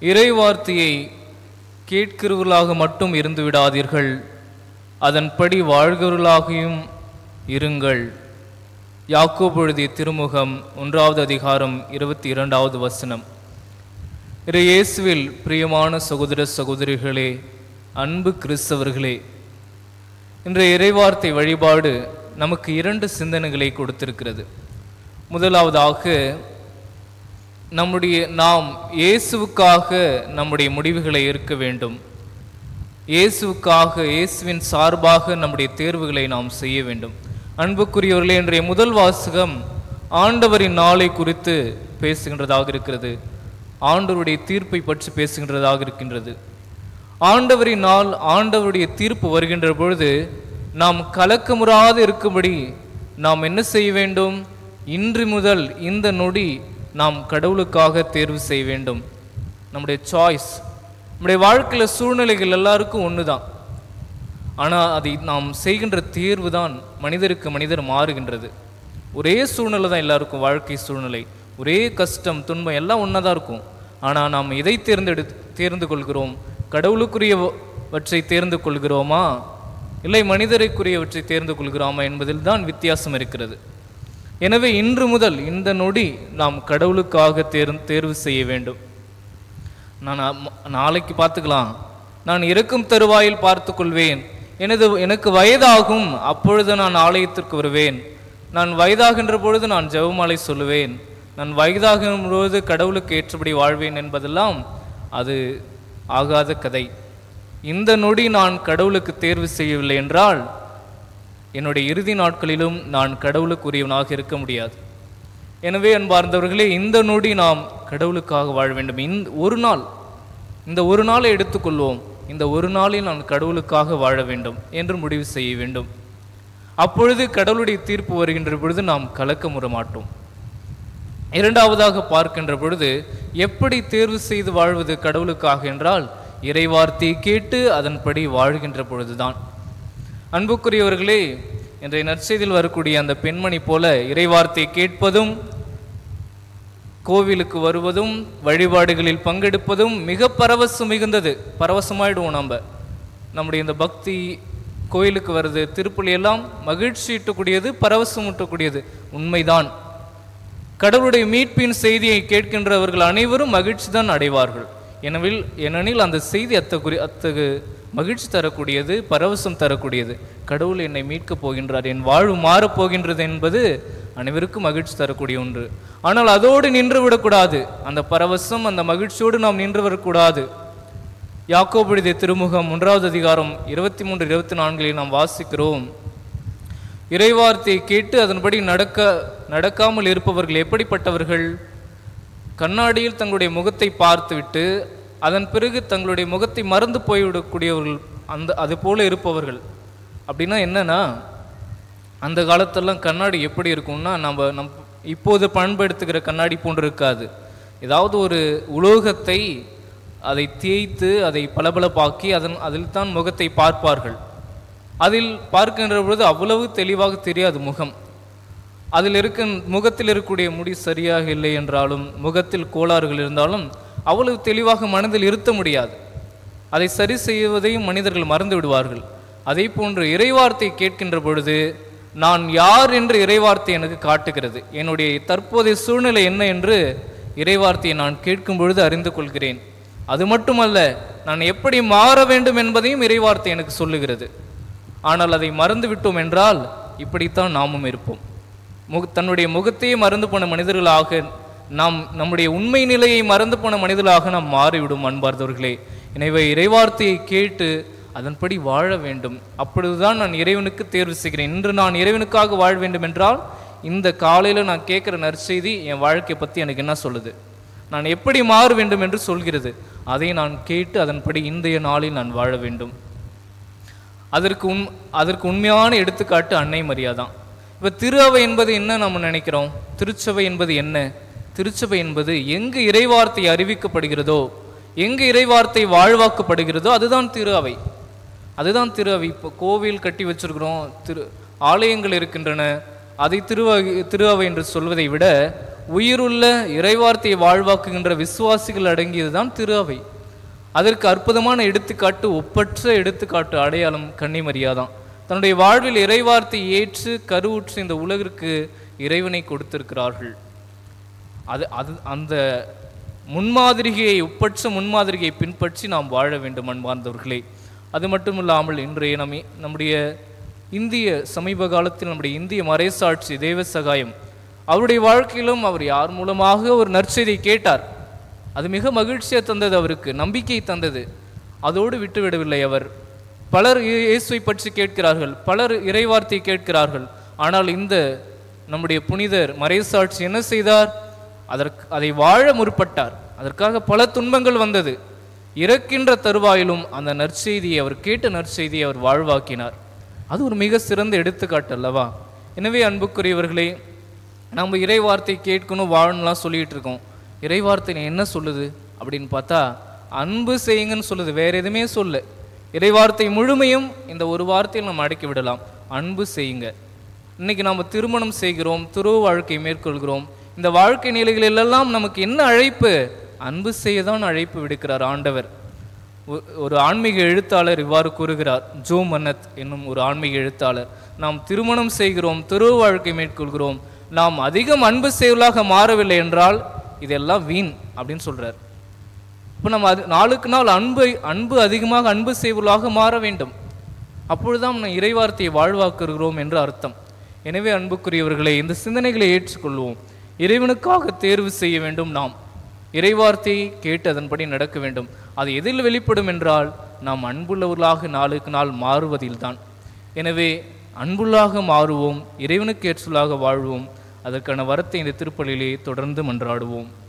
இறை வார்த்தையை கேட்கிறவர்களாக மட்டும் இருந்து விடாதீர்கள் அதன்படி வாழ்கிறவர்களாகியும் இருங்கள் யாக்கோபு எழுதிய திருமுகம் ஒன்றாவது அதிகாரம் இருபத்தி இரண்டாவது வசனம் இரு இயேசுவில் பிரியமான சகோதர சகோதரிகளே அன்பு கிறிஸ்தவர்களே இன்றைய இறைவார்த்தை வழிபாடு நமக்கு இரண்டு சிந்தனைகளை கொடுத்திருக்கிறது முதலாவதாக நம்முடைய நாம் இயேசுவுக்காக நம்முடைய முடிவுகளை ஏற்க வேண்டும் இயேசுவுக்காக இயேசுவின் சார்பாக நம்முடைய தேர்வுகளை நாம் செய்ய வேண்டும் அன்புக்குரியவர்களே இன்றைய முதல் வாசகம் ஆண்டவரின் நாளை குறித்து பேசுகின்றதாக இருக்கிறது ஆண்டவருடைய தீர்ப்பை பற்றி பேசுகின்றதாக இருக்கின்றது ஆண்டவரின் நாள் ஆண்டவருடைய தீர்ப்பு வருகின்ற பொழுது நாம் கலக்கமுறாது இருக்கும்படி நாம் என்ன செய்ய வேண்டும் இன்று முதல் இந்த நொடி நாம் கடவுளுக்காக தேர்வு செய்ய வேண்டும் நம்முடைய சாய்ஸ் நம்முடைய வாழ்க்கையில் சூழ்நிலைகள் எல்லாருக்கும் ஒன்று தான் ஆனால் அதை நாம் செய்கின்ற தேர்வு தான் மனிதருக்கு மனிதர் மாறுகின்றது ஒரே சூழ்நிலை தான் எல்லாருக்கும் வாழ்க்கை சூழ்நிலை ஒரே கஷ்டம் துன்பம் எல்லாம் ஒன்றா தான் இருக்கும் ஆனால் நாம் எதை தேர்ந்தெடு தேர்ந்து கொள்கிறோம் கடவுளுக்குரியவற்றை தேர்ந்து கொள்கிறோமா இல்லை மனிதருக்குரியவற்றை தேர்ந்து கொள்கிறோமா என்பதில் தான் வித்தியாசம் இருக்கிறது எனவே இன்று முதல் இந்த நொடி நாம் கடவுளுக்காக தேர் தேர்வு செய்ய வேண்டும் நான் அம்ம- நாளைக்கு பார்த்துக்கலாம் நான் இறக்கும் தருவாயில் பார்த்து கொள்வேன் எனது எனக்கு வயதாகும் அப்பொழுது நான் ஆலயத்திற்கு வருவேன் நான் வயதாகின்ற பொழுது நான் ஜெபமாலை சொல்லுவேன் நான் வயதாகும் பொழுது கடவுளுக்கு ஏற்றபடி வாழ்வேன் என்பதெல்லாம் அது ஆகாத கதை இந்த நொடி நான் கடவுளுக்கு தேர்வு செய்யவில்லை என்றால் என்னுடைய இறுதி நாட்களிலும் நான் கடவுளுக்குரியவனாக இருக்க முடியாது எனவே அன்பார்ந்தவர்களே இந்த நொடி நாம் கடவுளுக்காக வாழ வேண்டும் இந்த ஒரு நாள் இந்த ஒரு நாளை எடுத்துக்கொள்வோம் இந்த ஒரு நாளில் நான் கடவுளுக்காக வாழ வேண்டும் என்று முடிவு செய்ய வேண்டும் அப்பொழுது கடவுளுடைய தீர்ப்பு வருகின்ற பொழுது நாம் கலக்கமுற மாட்டோம் இரண்டாவதாக பார்க்கின்ற பொழுது எப்படி தேர்வு செய்து வாழ்வது கடவுளுக்காக என்றால் இறைவார்த்தையை கேட்டு அதன்படி வாழ்கின்ற பொழுதுதான் அன்புக்குரியவர்களே இன்றைய நற்செய்தியில் வரக்கூடிய அந்த பெண்மணி போல இறைவார்த்தை கேட்பதும் கோவிலுக்கு வருவதும் வழிபாடுகளில் பங்கெடுப்பதும் மிக பரவசம் மிகுந்தது பரவசமாயிடுவோம் நம்ம நம்முடைய இந்த பக்தி கோயிலுக்கு வருது திருப்பலி எல்லாம் மகிழ்ச்சி ஊட்டக்கூடியது பரவசம் ஊட்டக்கூடியது உண்மைதான் கடவுளுடைய மீட்பின் செய்தியை கேட்கின்றவர்கள் அனைவரும் மகிழ்ச்சி தான் அடைவார்கள் எனவே ஏனெனில் அந்த செய்தி அத்தகுறி அத்தகு மகிழ்ச்சி தரக்கூடியது பரவசம் தரக்கூடியது கடவுள் என்னை மீட்கப் போகின்றார் என் வாழ்வு மாறப் போகின்றது என்பது அனைவருக்கும் மகிழ்ச்சி தரக்கூடிய ஒன்று ஆனால் அதோடு நின்று விடக்கூடாது அந்த பரவசம் அந்த மகிழ்ச்சியோடு நாம் நின்று வரக்கூடாது யாக்கோபுடைய திருமுகம் மூன்றாவது அதிகாரம் இருபத்தி மூன்று இருபத்தி நான்கில் நாம் வாசிக்கிறோம் இறைவார்த்தையை கேட்டு அதன்படி நடக்க நடக்காமல் இருப்பவர்கள் எப்படிப்பட்டவர்கள் கண்ணாடியில் தங்களுடைய முகத்தை பார்த்துவிட்டு அதன் பிறகு தங்களுடைய முகத்தை மறந்து போய்விடக்கூடியவர்கள் அந்த அது போல இருப்பவர்கள் அப்படின்னா என்னன்னா அந்த காலத்தெல்லாம் கண்ணாடி எப்படி இருக்கும்னா நம்ம நம் இப்போது பயன்படுத்துகிற கண்ணாடி போன்று இருக்காது ஏதாவது ஒரு உலோகத்தை அதை தேய்த்து அதை பளபளப்பாக்கி அதன் அதில் தான் முகத்தை பார்ப்பார்கள் அதில் பார்க்கின்ற பொழுது அவ்வளவு தெளிவாக தெரியாது முகம் அதில் இருக்க முகத்தில் இருக்கக்கூடிய முடி சரியாக இல்லை என்றாலும் முகத்தில் கோளாறுகள் இருந்தாலும் அவ்வளவு தெளிவாக மனதில் இருத்த முடியாது அதை சரி செய்வதையும் மனிதர்கள் மறந்து விடுவார்கள் அதே போன்று இறைவார்த்தை கேட்கின்ற பொழுது நான் யார் என்று இறைவார்த்தை எனக்கு காட்டுகிறது என்னுடைய தற்போதைய சூழ்நிலை என்ன என்று இறைவார்த்தையை நான் கேட்கும் பொழுது அறிந்து கொள்கிறேன் அது மட்டுமல்ல நான் எப்படி மாற வேண்டும் என்பதையும் இறைவார்த்தை எனக்கு சொல்லுகிறது ஆனால் அதை மறந்து விட்டோம் என்றால் இப்படித்தான் நாமும் இருப்போம் முக தன்னுடைய முகத்தையே மறந்து போன மனிதர்களாக நாம் நம்முடைய உண்மை நிலையை மறந்து போன மனிதர்களாக நாம் மாறிவிடும் அன்பார்ந்தவர்களே எனவே இறைவார்த்தையை கேட்டு அதன்படி வாழ வேண்டும் அப்பொழுதுதான் நான் இறைவனுக்கு தேர்வு செய்கிறேன் இன்று நான் இறைவனுக்காக வாழ வேண்டும் என்றால் இந்த காலையில் நான் கேட்குற நற்செய்தி என் வாழ்க்கையை பற்றி எனக்கு என்ன சொல்லுது நான் எப்படி மாற வேண்டும் என்று சொல்கிறது அதை நான் கேட்டு அதன்படி இன்றைய நாளில் நான் வாழ வேண்டும் அதற்கு உண் அதற்கு உண்மையான எடுத்துக்காட்டு அன்னை மரியாதான் இப்போ திரு அவை என்பது என்ன நம்ம நினைக்கிறோம் திருச்சபை என்பது என்ன திருச்சபை என்பது எங்கு இறைவார்த்தை அறிவிக்கப்படுகிறதோ எங்கு இறைவார்த்தை வாழ்வாக்கப்படுகிறதோ அதுதான் திரு அவை அதுதான் திரு அவை இப்போ கோவில் கட்டி வச்சிருக்கிறோம் திரு ஆலயங்கள் இருக்கின்றன அதை திருவ திரு அவை என்று சொல்வதை விட உயிருள்ள இறைவார்த்தையை வாழ்வாக்குகின்ற விசுவாசிகள் அடங்கியதுதான் திரு அவை அதற்கு அற்புதமான எடுத்துக்காட்டு ஒப்பற்ற எடுத்துக்காட்டு அடையாளம் கன்னிமரியாதான் தன்னுடைய வாழ்வில் இறைவார்த்தை ஏற்று கருவுற்று இந்த உலகிற்கு இறைவனை கொடுத்திருக்கிறார்கள் அது அது அந்த முன்மாதிரியை ஒப்பற்ற முன்மாதிரியை பின்பற்றி நாம் வாழ வேண்டும் அன்பார்ந்தவர்களே அது மட்டும் இல்லாமல் இன்றைய நம்மை நம்முடைய இந்திய சமீப காலத்தில் நம்முடைய இந்திய மறைசாட்சி தேவ சகாயம் அவருடைய வாழ்க்கையிலும் அவர் யார் மூலமாக ஒரு நற்செய்தியை கேட்டார் அது மிக மகிழ்ச்சியை தந்தது அவருக்கு நம்பிக்கை தந்தது அதோடு விட்டுவிடவில்லை அவர் பலர் இயே- இயேசுவை பற்றி கேட்கிறார்கள் பலர் இறைவார்த்தை கேட்கிறார்கள் ஆனால் இந்த நம்முடைய புனிதர் மறைசாட்சி என்ன செய்தார் அதற்கு அதை வாழ முற்பட்டார் அதற்காக பல துன்பங்கள் வந்தது இறக்கின்ற தருவாயிலும் அந்த நற்செய்தியை அவர் கேட்ட நற்செய்தியை அவர் வாழ்வாக்கினார் அது ஒரு மிக சிறந்த எடுத்துக்காட்டு அல்லவா எனவே அன்புக்குரியவர்களே நம்ம இறைவார்த்தை கேட்கணும் வாழணும்லாம் சொல்லிட்டு இருக்கோம் இறைவார்த்தை என்ன சொல்லுது அப்படின்னு பார்த்தா அன்பு செய்யுங்கன்னு சொல்லுது வேற எதுவுமே சொல்ல இறைவார்த்தை முழுமையும் இந்த ஒரு வார்த்தையில் நம்ம அடக்கி விடலாம் அன்பு செய்யுங்க இன்னைக்கு நாம் திருமணம் செய்கிறோம் துருவ வாழ்க்கை மேற்கொள்கிறோம் இந்த வாழ்க்கை நிலைகளில் எல்லாம் நமக்கு என்ன அழைப்பு அன்பு செய்ய தான் அழைப்பு விடுக்கிறார் ஆண்டவர் ஒ- ஒரு ஆன்மீக எழுத்தாளர் இவ்வாறு கூறுகிறார் ஜோ மன்னத் என்னும் ஒரு ஆன்மீக எழுத்தாளர் நாம் திருமணம் செய்கிறோம் துருவ வாழ்க்கை மேற்கொள்கிறோம் நாம் அதிகம் அன்பு செய்வலாக மாறவில்லை என்றால் இதெல்லாம் வீண் அப்படின்னு சொல்றார் இப்போ நம்ம அது நாளுக்கு நாள் அன்பை அன்பு அதிகமாக அன்பு செய்வலாக மாற வேண்டும் அப்பொழுதுதான் நம்ம இறைவார்த்தையை வாழ்வாக்குகிறோம் என்று அர்த்தம் எனவே அன்புக்குரியவர்களை இந்த சிந்தனைகளை ஏற்றுக்கொள்வோம் இறைவனுக்காக தேர்வு செய்ய வேண்டும் நாம் இறைவார்த்தையை கேட்டு அதன்படி நடக்க வேண்டும் அது எதில் வெளிப்படும் என்றால் நாம் அன்புள்ளவர்களாக நாளுக்கு நாள் மாறுவதில்தான் எனவே அன்புள்ளாக மாறுவோம் இறைவனுக்கு ஏற்றலாக வாழ்வோம் அதற்கான வரத்தை இந்த திருப்பலியிலே தொடர்ந்து மன்றாடுவோம்